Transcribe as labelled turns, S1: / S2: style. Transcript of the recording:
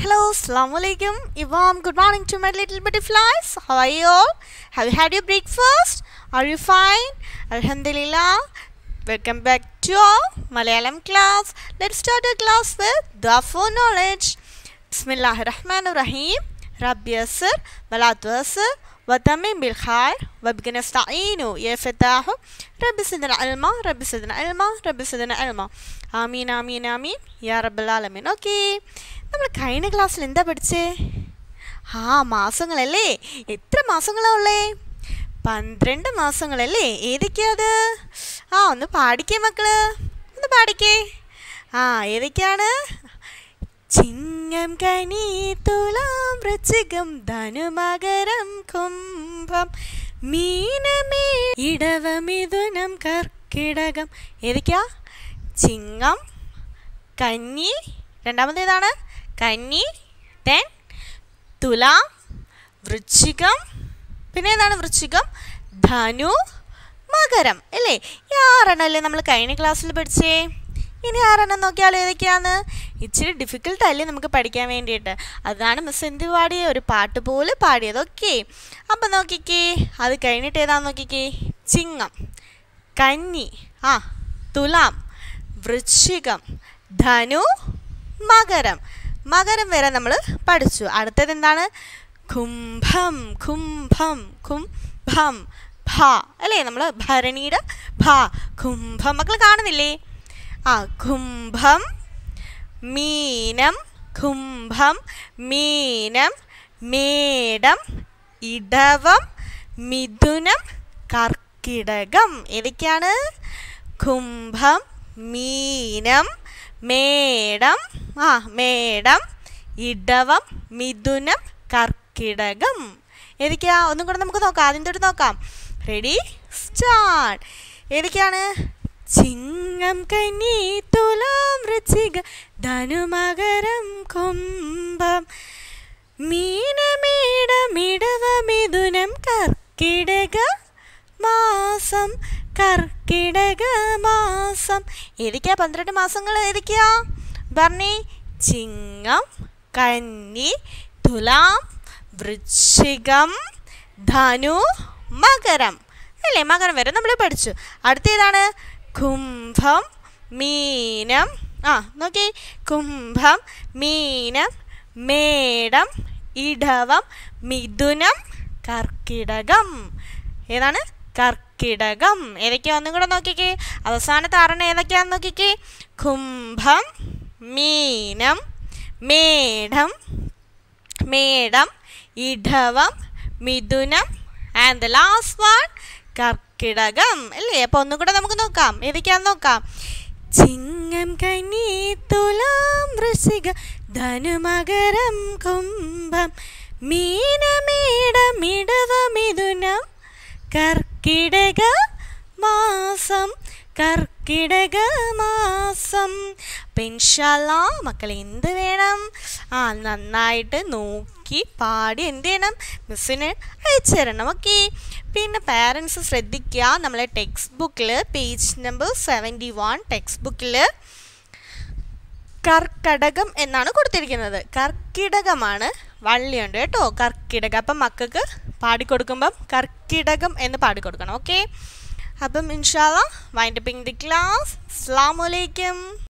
S1: Hello, Assalamu alaikum. Ivam, good morning to my little butterflies. How are you all? Have you had your breakfast? Are you fine? Alhamdulillah. Welcome back to our Malayalam class. Let's start our class with Dua for Knowledge. Bismillahir Rahmanir Rahim. Rabbi Yasir, Balatu Yasir, وتمم بالخير وبك نستعين يا فتاح رب سدنا علما رب سدنا علما رب سدنا علما ആമീൻ ആമീൻ ആമീൻ യാ റബ്ബലാലമീൻ okay നമ്മൾ കഴിഞ്ഞ ക്ലാസ്സിൽ എന്താ പഠിച്ചേ ആ മാസങ്ങളല്ലേ എത്ര മാസങ്ങളാ ഉള്ളേ പന്ത്രണ്ട് മാസങ്ങളല്ലേ ഏതൊക്കെയാ അത് ആ ഒന്ന് പാടിക്കേ മക്കള് ഒന്ന് പാടിക്കേ ആ ഏതൊക്കെയാണ് ചിങ്ങം കനി തുലാം വൃശ്ചികം ധനുമകരം കുംഭം മീനമേ ഇടവമിഥുനം കർക്കിടകം ഏതൊക്കെയാ ചിങ്ങം കന്നി രണ്ടാമത്തേതാണ് കന്നി തെൻ തുലാം വൃശ്ചികം പിന്നെ ഏതാണ് വൃശ്ചികം ധനു മകരം അല്ലേ ഈ ആറെണ്ണല്ലേ നമ്മൾ കഴിഞ്ഞ ക്ലാസ്സിൽ പഠിച്ചേ ഇനി ആറെണ്ണം നോക്കിയാലോ ഏതൊക്കെയാന്ന് ഇച്ചിരി ഡിഫിക്കൽട്ട് അല്ലേ നമുക്ക് പഠിക്കാൻ വേണ്ടിയിട്ട് അതാണ് മിസ് എന്ത് പാടിയ ഒരു പാട്ട് പോലെ പാടിയത് ഓക്കെ അപ്പം നോക്കിക്കേ അത് കഴിഞ്ഞിട്ട് ഏതാന്ന് നോക്കിക്കേ ചിങ്ങം കന്നി ആ തുലാം വൃശ്ചികം ധനു മകരം മകരം വരെ നമ്മൾ പഠിച്ചു അടുത്തത് എന്താണ് കുംഭം കുംഭം കുംഭം ഭ അല്ലേ നമ്മൾ ഭരണിയുടെ ഭ കുംഭം മക്കൾ കാണുന്നില്ലേ ആ കുംഭം മീനം കുംഭം മീനം മേടം ഇടവം മിഥുനം കർക്കിടകം ഏതൊക്കെയാണ് കുംഭം മീനം മേടം ആ മേടം ഇടവം മിഥുനം കർക്കിടകം ഏതൊക്കെയാ ഒന്നും കൂടെ നമുക്ക് നോക്കാം ആദ്യം തൊട്ട് നോക്കാം റെഡി സ്റ്റാർട്ട് ഏതൊക്കെയാണ് ചിങ്ങം കന്നി തുലാം വൃശ്ചിക ധനുമകരം കുംഭം മീനമേടമിടവ മിഥുനം കർക്കിടക മാസം കർക്കിടക മാസം ഏതൊക്കെയാ പന്ത്രണ്ട് മാസങ്ങൾ ഏതൊക്കെയാ പറഞ്ഞേ ചിങ്ങം കന്നി തുലാം വൃശ്ചികം ധനു മകരം അല്ലേ മകരം വരെ നമ്മൾ പഠിച്ചു അടുത്തേതാണ് കുംഭം മീനം ആ നോക്കി കുംഭം മീനം മേടം ഇടവം മിഥുനം കർക്കിടകം ഏതാണ് കർക്കിടകം ഏതൊക്കെയാ ഒന്നും കൂടെ നോക്കിക്കേ അവസാനത്തെ ആറെണ്ണം ഏതൊക്കെയാന്ന് നോക്കിക്കേ കുംഭം മീനം മേടം മേടം ഇടവം മിഥുനം ആൻഡ് ദ ലാസ്റ്റ് വൺ കർക്കിടകം അല്ലേ അപ്പോൾ ഒന്നും കൂടെ നമുക്ക് നോക്കാം ഏതൊക്കെയാന്ന് നോക്കാം ചിങ്ങം കന്നി തുലാം വൃശ്ചിക ധനുമകരം കുംഭം മീനമേടം ഇടവ മിഥുനം കർക്കിടക മാസം കർക്കിടക മാസം പെൻഷാല മക്കളെ എന്ത് വേണം ആ നന്നായിട്ട് നോക്കി പാടി എന്ത് ചെയ്യണം മിസ്സിന് അയച്ചു തരണം ഓക്കെ പിന്നെ പാരൻസ് ശ്രദ്ധിക്കുക നമ്മളെ ടെക്സ്റ്റ് ബുക്കിൽ page number seventy one text ബുക്കിൽ കർക്കടകം എന്നാണ് കൊടുത്തിരിക്കുന്നത് കർക്കിടകമാണ് വള്ളിയുണ്ട് കേട്ടോ കർക്കിടകം അപ്പം മക്കൾക്ക് പാടിക്കൊടുക്കുമ്പം കർക്കിടകം എന്ന് പാടിക്കൊടുക്കണം ഓക്കെ അപ്പം ഇൻഷാല്ല വൈൻഡപ്പിംഗ് ദി ക്ലാസ് അസ്സാം വലൈക്കും